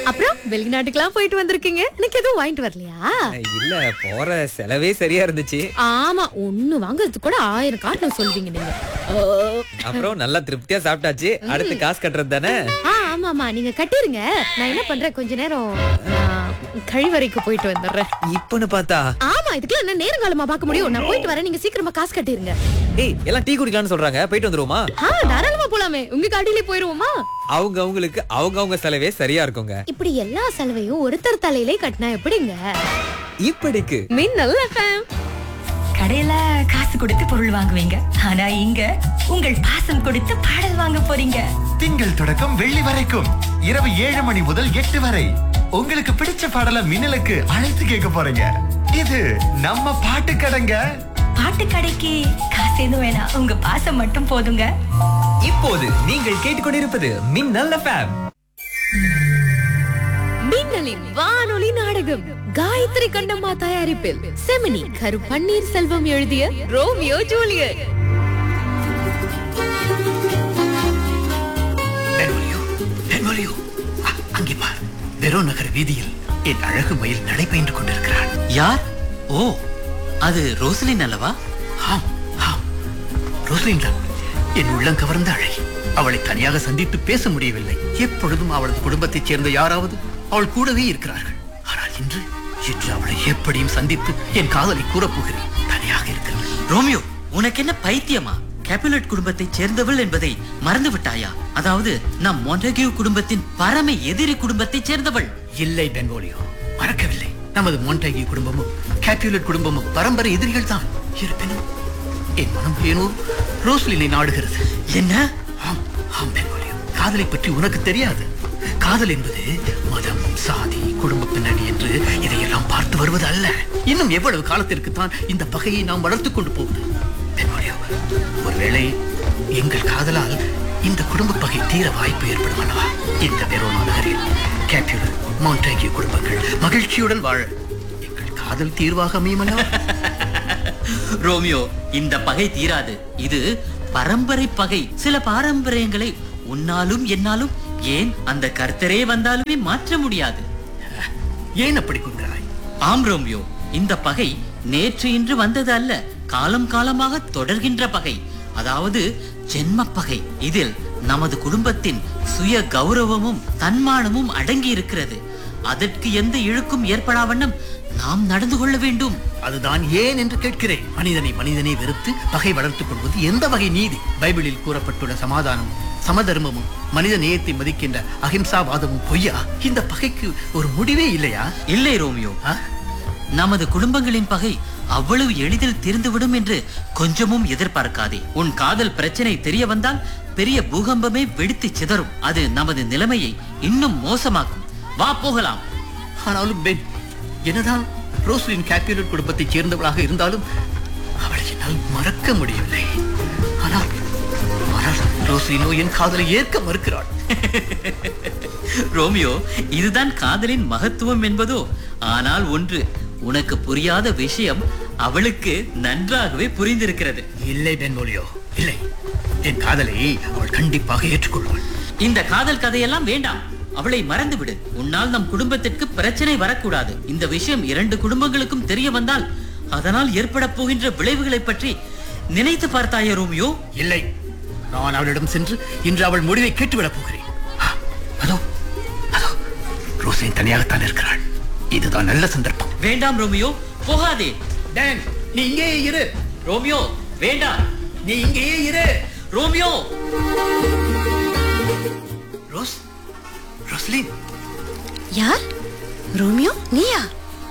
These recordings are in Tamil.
அப்புறம் வெளிநாட்டுக்கெல்லாம் போயிட்டு வந்திருக்கீங்க எனக்கு எதுவும் வாங்கிட்டு வரலையா இல்ல போற செலவே சரியா இருந்துச்சு ஆமா ஒண்ணு வாங்குறதுக்கு கூட ஆயிரம் காட்டணும் சொல்வீங்க நீங்க ஓ. அப்புறம் நல்லா திருப்தியா சாப்பிட்டாச்சு அடுத்து காசு கட்டுறது தானே ஆ ஆமாமா நீங்க கட்டிருங்க நான் என்ன பண்றேன் கொஞ்ச நேரம் ஆ, கழிவறைக்கு போயிட்டு வந்துடுறேன் இப்பன்னு பார்த்தா ஆமா இதுக்கெல்லாம் என்ன நேரங்காலமா பார்க்க முடியும் நான் போயிட்டு வரேன் நீங்க சீக்கிரமா காசு கட்டிருங்க ஏய் எல்லாம் டீ குடிக்கலாம்னு சொல்றாங்க போயிட்டு வந்துருவோமா ஆ தாராளமா போலாமே உங்க காட்டிலே போயிருவோமா அவங்க அவங்களுக்கு அவங்க அவங்க செலவே சரியா இருக்குங்க இப்படி எல்லா செலவையும் ஒருத்தர் தலையிலே கட்டினா எப்படிங்க இப்படிக்கு மின்னல் எஃப்எம் கடையில காசு கொடுத்து பொருள் வாங்குவீங்க ஆனா இங்க உங்கள் பாசம் கொடுத்து பாடல் வாங்க போறீங்க திங்கள் தொடக்கம் வெள்ளி வரைக்கும் இரவு ஏழு மணி முதல் எட்டு வரை உங்களுக்கு பிடிச்ச பாடல மின்னலுக்கு அழைத்து கேட்க போறீங்க இது நம்ம பாட்டு கடைங்க பாட்டு கடைக்கு காசு எதுவும் வேணாம் உங்க பாசம் மட்டும் போதுங்க இப்போது நீங்கள் கேட்டுக்கொண்டிருப்பது மின்னல் எஃப்எம் மின்னலின் வானொலி நாடகம் காயத்ரி கண்ணம்மா தயாரிப்பில் செமினி கரு பன்னீர் செல்வம் எழுதிய ரோமியோ ஜூலியட் பென்வலியோ பென்வலியோ அ- அங்கே பார் வெரோ நகர் வீதியில் என் அழகு மயில் நடைபெற்று கொண்டிருக்கிறாள் யார் ஓ அது ரோசலின் அல்லவா ஆம் ஆம் ரோஸ்லின் தான் என் உள்ளம் கவர்ந்த அழகி அவளை தனியாக சந்தித்து பேச முடியவில்லை எப்பொழுதும் அவளது குடும்பத்தைச் சேர்ந்த யாராவது அவள் கூடவே இருக்கிறார்கள் ஆனால் இன்று இன்று அவளை எப்படியும் சந்தித்து என் காதலை கூறப்போகிறேன் தனியாக இருக்கிறேன் ரோமியோ உனக்கு என்ன பைத்தியமா கேபிலட் குடும்பத்தைச் சேர்ந்தவள் என்பதை மறந்து விட்டாயா அதாவது நம் மொண்டகியூ குடும்பத்தின் பரம எதிரி குடும்பத்தைச் சேர்ந்தவள் இல்லை பென்வோலியோ மறக்கவில்லை நமது மோன்டேகி குடும்பமும் கேப்யூலட் குடும்பமும் பரம்பரை எதிரிகள் தான் இருப்பினும் என் மனம் ஏனோ ரோஸ்லினை நாடுகிறது என்ன ஆம் ஆம் பென்வோலியோ காதலை பற்றி உனக்கு தெரியாது காதல் என்பது மதம் சாதி குடும்ப பின்னணி என்று இதையெல்லாம் பார்த்து வருவது அல்ல இன்னும் எவ்வளவு காலத்திற்கு தான் இந்த பகையை நாம் வளர்த்துக் கொண்டு போவது பென்வோலியோ ஒருவேளை எங்கள் காதலால் இந்த குடும்ப பகை தீர வாய்ப்பு ஏற்படும் அல்லவா இந்த வெரோனா நகரில் கேப்யூலர் மவுண்டேகிய குடும்பங்கள் மகிழ்ச்சியுடன் வாழ எங்கள் காதல் தீர்வாக அமையும் அல்லவா ரோமியோ இந்த பகை தீராது இது பரம்பரை பகை சில பாரம்பரியங்களை உன்னாலும் என்னாலும் ஏன் அந்த கர்த்தரே வந்தாலுமே மாற்ற முடியாது ஏன் அப்படி கூறுகிறாய் ஆம் ரோமியோ இந்த பகை நேற்று இன்று வந்தது அல்ல காலம் காலமாக தொடர்கின்ற பகை அதாவது ஜென்ம பகை இதில் நமது குடும்பத்தின் சுய கௌரவமும் தன்மானமும் அடங்கி இருக்கிறது அதற்கு எந்த இழுக்கும் ஏற்படா வண்ணம் நாம் நடந்து கொள்ள வேண்டும் அதுதான் ஏன் என்று கேட்கிறேன் மனிதனை மனிதனை வெறுத்து பகை வளர்த்துக் கொள்வது எந்த வகை நீதி பைபிளில் கூறப்பட்டுள்ள சமாதானமும் சமதர்மமும் மனித நேயத்தை மதிக்கின்ற அகிம்சாவாதமும் பொய்யா இந்த பகைக்கு ஒரு முடிவே இல்லையா இல்லை ரோமியோ ஆ? நமது குடும்பங்களின் பகை அவ்வளவு எளிதில் தீர்ந்துவிடும் என்று கொஞ்சமும் எதிர்பார்க்காதே உன் காதல் பிரச்சனை தெரிய வந்தால் பெரிய பூகம்பமே வெடித்து சிதறும் அது நமது நிலைமையை இன்னும் மோசமாக்கும் வா போகலாம் ஆனாலும் பென் என்னதான் ரோஸ்லின் கேபியலட் குடும்பத்தைச் சேர்ந்தவளாக இருந்தாலும் அவளை என்னால் மறக்க முடியவில்லை ஆனால் ஆனால் ரோஸ்லினோ என் காதலை ஏற்க மறுக்கிறாள் ரோமியோ இதுதான் காதலின் மகத்துவம் என்பதோ ஆனால் ஒன்று உனக்கு புரியாத விஷயம் அவளுக்கு நன்றாகவே புரிந்திருக்கிறது இல்லை பென்மொழியோ இல்லை என் காதலை அவள் கண்டிப்பாக ஏற்றுக்கொள்வாள் இந்த காதல் கதையெல்லாம் வேண்டாம் அவளை மறந்துவிடு உன்னால் நம் குடும்பத்திற்கு பிரச்சனை வரக்கூடாது இந்த விஷயம் இரண்டு குடும்பங்களுக்கும் தெரிய வந்தால் அதனால் ஏற்பட போகின்ற விளைவுகளை பற்றி நினைத்து பார்த்தாயா ரோமியோ இல்லை நான் அவளிடம் சென்று இன்று அவள் முடிவை கேட்டுவிடப் போகிறேன் ஆ, அதோ அதோ ரோசின் தனியாகத்தான் இருக்கிறாள் இதுதான் நல்ல சந்தர்ப்பம் வேண்டாம் ரோமியோ போகாதே டேன் நீ இங்கேயே இரு ரோமியோ வேண்டாம் நீ இங்கேயே இரு ரோமியோ ரோஸ் ரோஸ்லின் யார் ரோமியோ நீயா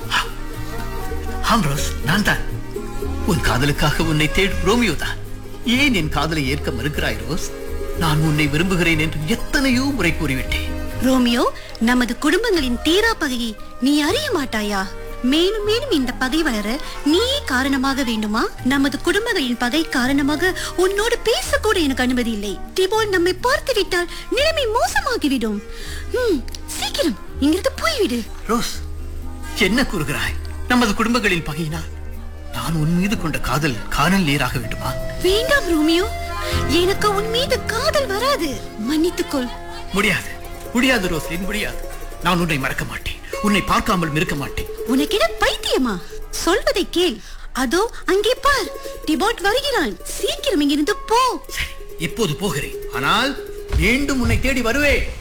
ஆம் ரோஸ் நான் தான் உன் காதலுக்காக உன்னை தேடும் ரோமியோ தான் ஏன் என் காதலை ஏற்க மறுக்கிறாய் ரோஸ் நான் உன்னை விரும்புகிறேன் என்று எத்தனையோ முறை கூறிவிட்டேன் ரோமியோ நமது குடும்பங்களின் தீரா பகையை நீ அறிய மாட்டாயா மேலும் மேலும் இந்த பகை வளர நீயே காரணமாக வேண்டுமா நமது குடும்பங்களின் பகை காரணமாக உன்னோடு பேசக்கூட எனக்கு அனுமதி இல்லை டிபோல் நம்மை பார்த்து விட்டால் நிலைமை மோசமாகிவிடும் ஹம், சீக்கிரம் இங்கிருந்து போய்விடு ரோஸ் என்ன கூறுகிறாய் நமது குடும்பங்களின் பகையினால் நான் உன் மீது கொண்ட காதல் காணல் நீராக வேண்டுமா வேண்டாம் ரோமியோ எனக்கு உன் மீது காதல் வராது மன்னித்துக்கொள் முடியாது முடியாது ரோஸ்லின் முடியாது நான் உன்னை மறக்க மாட்டேன் உன்னை பார்க்காமல் இருக்க மாட்டேன் உனக்கிட பைத்தியமா சொல்வதை கேள் அதோ அங்கே பார் டிபாட் வருகிறான் சீக்கிரம் இங்கிருந்து போ சரி இப்போது போகிறேன் ஆனால் மீண்டும் உன்னை தேடி வருவேன்